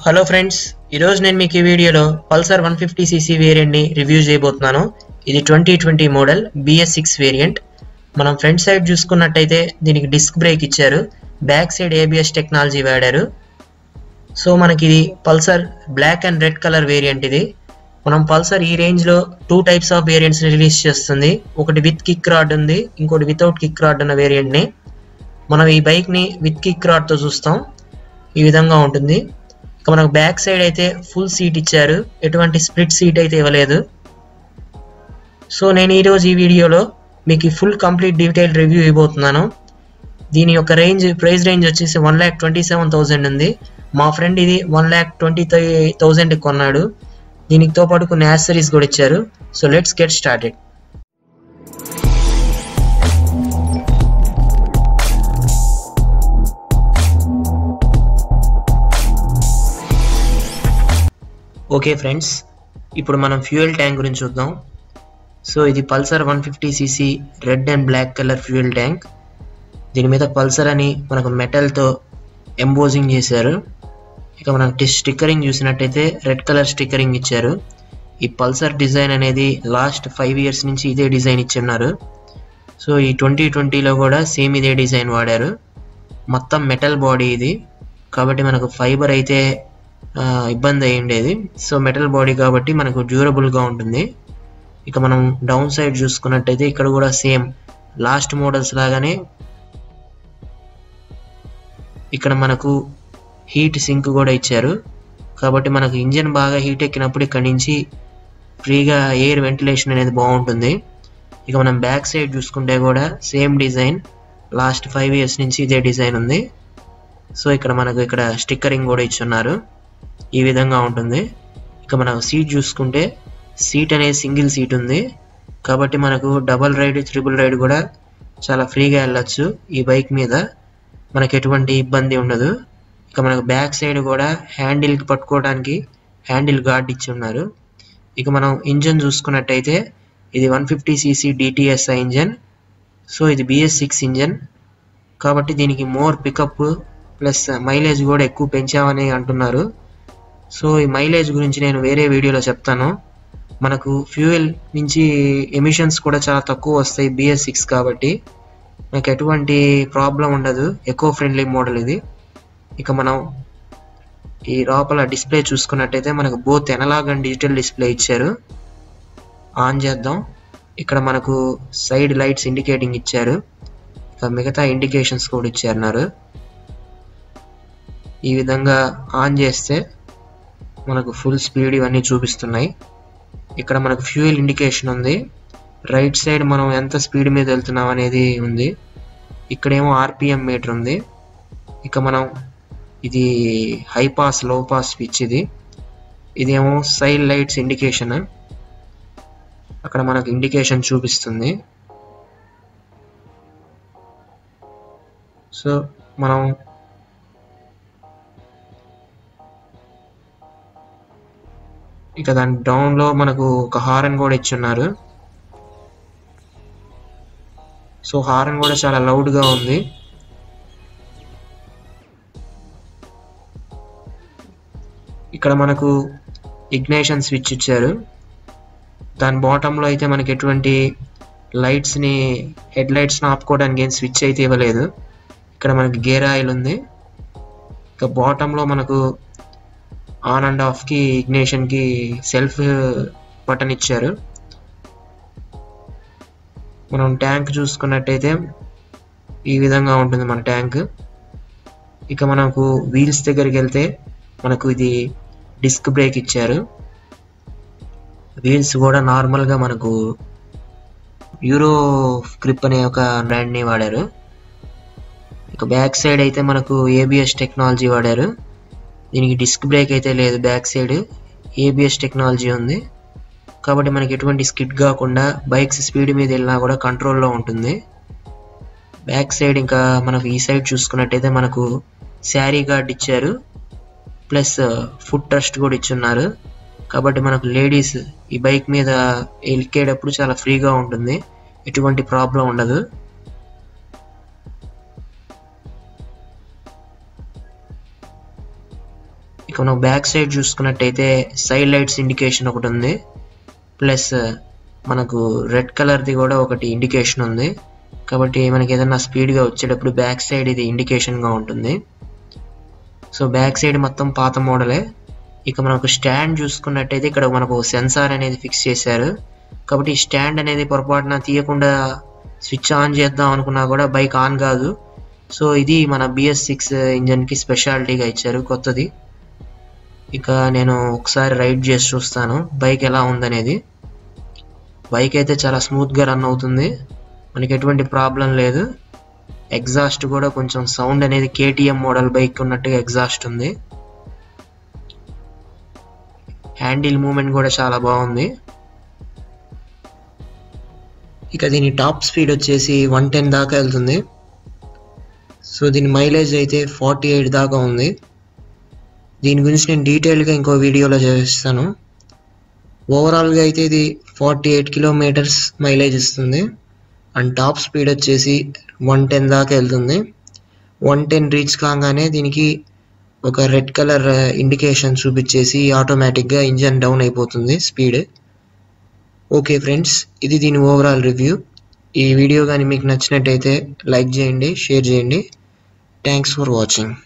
hello friends ఈరోజు నేను మీకు ఈ వీడియోలో పల్సర్ వన్ ఫిఫ్టీ సీసీ వేరియంట్ని రివ్యూ చేయబోతున్నాను ఇది twenty twenty model BS six variant మనం ఫ్రంట్ సైడ్ చూసుకున్నట్టయితే దీనికి డిస్క్ బ్రేక్ ఇచ్చారు బ్యాక్ సైడ్ ఏబిఎస్ టెక్నాలజీ వాడారు సో మనకి ఇది Pulsar black and red colour variant ఇది మనం పల్సర్ ఈ రేంజ్లో two types of variants release చేస్తుంది ఒకటి విత్ కిక్ రాడ్ ఉంది ఇంకోటి వితౌట్ కిక్ రాడ్ ఉన్న వేరియంట్ని మనం ఈ బైక్ని విత్ కిక్ రాడ్తో చూస్తాం ఈ విధంగా ఉంటుంది ఇక మనకు బ్యాక్ సైడ్ అయితే ఫుల్ సీట్ ఇచ్చారు ఎటువంటి స్ప్లిట్ సీట్ అయితే ఇవ్వలేదు సో నేను ఈరోజు ఈ వీడియోలో మీకు ఫుల్ కంప్లీట్ డీటెయిల్ రివ్యూ ఇవ్వబోతున్నాను దీని యొక్క రేంజ్ ప్రైస్ రేంజ్ వచ్చేసి one lakh twenty seven thousand ఉంది మా ఫ్రెండ్ ఇది వన్ ల్యాక్ ట్వంటీ థౌజండ్కి కొన్నాడు దీనితో పాటు కొన్ని యాక్సరీస్ కూడా ఇచ్చారు so let's get started okay friends ఇప్పుడు మనం ఫ్యూయల్ ట్యాంక్ గురించి చూద్దాం సో ఇది Pulsar one fifty CC red and black colour fuel tank దీని మీద పల్సర్ అని మనకు మెటల్తో ఎంబోజింగ్ చేశారు ఇక మనం స్టిక్కరింగ్ చూసినట్టయితే రెడ్ కలర్ స్టిక్కరింగ్ ఇచ్చారు ఈ పల్సర్ డిజైన్ అనేది లాస్ట్ ఫైవ్ ఇయర్స్ నుంచి ఇదే డిజైన్ ఇచ్చున్నారు సో ఈ ట్వంటీ ట్వంటీలో కూడా సేమ్ ఇదే డిజైన్ వాడారు మొత్తం మెటల్ బాడీ ఇది కాబట్టి మనకు ఫైబర్ అయితే ఇబ్బంది అయి ఉండేది సో మెటల్ బాడీ కాబట్టి మనకు డ్యూరబుల్గా ఉంటుంది ఇక మనం డౌన్ సైడ్ చూసుకున్నట్టయితే ఇక్కడ కూడా సేమ్ లాస్ట్ మోడల్స్ లాగానే ఇక్కడ మనకు హీట్ సింక్ కూడా ఇచ్చారు కాబట్టి మనకు ఇంజన్ బాగా హీట్ ఎక్కినప్పుడు ఇక్కడ నుంచి ఫ్రీగా ఎయిర్ వెంటిలేషన్ అనేది బాగుంటుంది ఇక మనం బ్యాక్ సైడ్ చూసుకుంటే కూడా same design last five years నుంచి ఇదే డిజైన్ ఉంది సో ఇక్కడ మనకు ఇక్కడ స్టిక్కరింగ్ కూడా ఇచ్చున్నారు ఈ విధంగా ఉంటుంది ఇక మనం సీట్ చూసుకుంటే సీట్ అనేది సింగిల్ సీట్ ఉంది కాబట్టి మనకు డబల్ రైడ్ త్రిబుల్ రైడ్ కూడా చాలా ఫ్రీగా వెళ్ళొచ్చు ఈ బైక్ మీద మనకు ఎటువంటి ఇబ్బంది ఉండదు ఇక మనకు బ్యాక్ సైడ్ కూడా హ్యాండిల్కి పట్టుకోవడానికి హ్యాండిల్ గార్డ్ ఇచ్చి ఉన్నారు ఇక మనం ఇంజన్ చూసుకున్నట్టయితే ఇది one fifty CC DTSi engine so ఇది బిఎస్ సిక్స్ ఇంజన్ కాబట్టి దీనికి మోర్ పికప్ ప్లస్ మైలేజ్ కూడా ఎక్కువ పెంచామని అంటున్నారు సో ఈ మైలేజ్ గురించి నేను వేరే వీడియోలో చెప్తాను మనకు ఫ్యూయల్ నుంచి ఎమిషన్స్ కూడా చాలా తక్కువ వస్తాయి బిఎస్ సిక్స్ కాబట్టి నాకు ఎటువంటి ప్రాబ్లం ఉండదు ఎకో ఫ్రెండ్లీ మోడల్ ఇది ఇక మనం ఈ లోపల డిస్ప్లే చూసుకున్నట్టయితే మనకు both analogue and digital display ఇచ్చారు ఆన్ చేద్దాం ఇక్కడ మనకు సైడ్ లైట్స్ ఇండికేటింగ్ ఇచ్చారు ఇక మిగతా ఇండికేషన్స్ కూడా ఇచ్చారన్నారు ఈ విధంగా ఆన్ చేస్తే మనకు ఫుల్ స్పీడ్ ఇవన్నీ చూపిస్తున్నాయి ఇక్కడ మనకు ఫ్యూయల్ ఇండికేషన్ ఉంది రైట్ సైడ్ మనం ఎంత స్పీడ్ మీద వెళ్తున్నాం అనేది ఉంది ఇక్కడేమో ఆర్పిఎం మీటర్ ఉంది ఇక మనం ఇది high pass low pass switch ఇది ఇదేమో సైడ్ లైట్స్ ఇండికేషన్ అక్కడ మనకు ఇండికేషన్ చూపిస్తుంది సో మనం ఇక దాని డౌన్లో మనకు ఒక హారన్ కూడా ఇచ్చున్నారు సో హారన్ కూడా చాలా లౌడ్గా ఉంది ఇక్కడ మనకు ఇగ్నేషన్ స్విచ్ ఇచ్చారు దాని బాటంలో అయితే మనకి ఎటువంటి లైట్స్ని హెడ్ లైట్స్ని ఆపుకోవడానికి ఏం స్విచ్ అయితే ఇవ్వలేదు ఇక్కడ మనకి గేర్ ఆయిల్ ఉంది ఇక బాటంలో మనకు ఆన్ అండ్ ఆఫ్కి ఇగ్నేషన్కి సెల్ఫ్ బటన్ ఇచ్చారు మనం ట్యాంక్ చూసుకున్నట్టయితే ఈ విధంగా ఉంటుంది మన ట్యాంక్ ఇక మనకు వీల్స్ దగ్గరికి వెళ్తే మనకు ఇది డిస్క్ బ్రేక్ ఇచ్చారు వీల్స్ కూడా నార్మల్గా మనకు యూరో క్రిప్ అనే ఒక బ్రాండ్ని వాడారు ఇక బ్యాక్ సైడ్ అయితే మనకు ఏబిఎస్ టెక్నాలజీ వాడారు దీనికి డిస్క్ బ్రేక్ అయితే లేదు బ్యాక్ సైడ్ ఏబిఎస్ టెక్నాలజీ ఉంది కాబట్టి మనకి ఎటువంటి స్కిడ్ కాకుండా బైక్స్ స్పీడ్ మీద వెళ్ళినా కూడా కంట్రోల్లో ఉంటుంది బ్యాక్ సైడ్ ఇంకా మనకు ఈ సైడ్ చూసుకున్నట్టయితే మనకు శారీ గార్డ్ ఇచ్చారు ప్లస్ ఫుడ్ ట్రస్ట్ కూడా ఇచ్చున్నారు కాబట్టి మనకు లేడీస్ ఈ బైక్ మీద ఎక్కేటప్పుడు చాలా ఫ్రీగా ఉంటుంది ఎటువంటి ప్రాబ్లం ఉండదు ఇక ఇక మనం బ్యాక్ సైడ్ చూసుకున్నట్టయితే సైడ్ లైట్స్ ఇండికేషన్ ఒకటి ఉంది ప్లస్ మనకు రెడ్ కలర్ది కూడా ఒకటి ఇండికేషన్ ఉంది కాబట్టి మనకి ఏదైనా స్పీడ్గా వచ్చేటప్పుడు బ్యాక్ సైడ్ ఇది ఇండికేషన్గా ఉంటుంది సో బ్యాక్ సైడ్ మొత్తం పాత మోడలే ఇక మనకు స్టాండ్ చూసుకున్నట్టయితే ఇక్కడ మనకు సెన్సార్ అనేది ఫిక్స్ చేశారు కాబట్టి ఈ స్టాండ్ అనేది పొరపాటున తీయకుండా స్విచ్ ఆన్ చేద్దాం అనుకున్నా కూడా బైక్ ఆన్ కాదు సో ఇది మన బిఎస్ సిక్స్ ఇంజన్కి స్పెషాలిటీగా ఇచ్చారు కొత్తది ఇక నేను ఒకసారి రైడ్ చేసి చూస్తాను బైక్ ఎలా ఉందనేది బైక్ అయితే చాలా స్మూత్గా రన్ అవుతుంది మనకి ఎటువంటి ప్రాబ్లం లేదు ఎగ్జాస్ట్ కూడా కొంచెం సౌండ్ అనేది కేటీఎం మోడల్ బైక్ ఉన్నట్టుగా ఎగ్జాస్ట్ ఉంది హ్యాండిల్ మూమెంట్ కూడా చాలా బాగుంది ఇక దీని టాప్ స్పీడ్ వచ్చేసి వన్ టెన్ దాకా వెళ్తుంది సో దీని మైలేజ్ అయితే ఫార్టీ ఎయిట్ దాకా ఉంది దీని గురించి నేను డీటెయిల్గా ఇంకో వీడియోలో చేస్తాను ఓవరాల్గా అయితే ఇది ఫార్టీ ఎయిట్ కిలోమీటర్స్ మైలేజ్ ఇస్తుంది అండ్ టాప్ స్పీడ్ వచ్చేసి వన్ టెన్ దాకా వెళ్తుంది వన్ టెన్ రీచ్ కాగానే దీనికి ఒక రెడ్ కలర్ ఇండికేషన్ చూపించేసి ఆటోమేటిక్గా ఇంజన్ డౌన్ అయిపోతుంది స్పీడ్ ఓకే ఫ్రెండ్స్ ఇది దీని ఓవరాల్ రివ్యూ ఈ వీడియో కానీ మీకు నచ్చినట్టయితే లైక్ చేయండి షేర్ చేయండి థ్యాంక్స్ ఫర్ వాచింగ్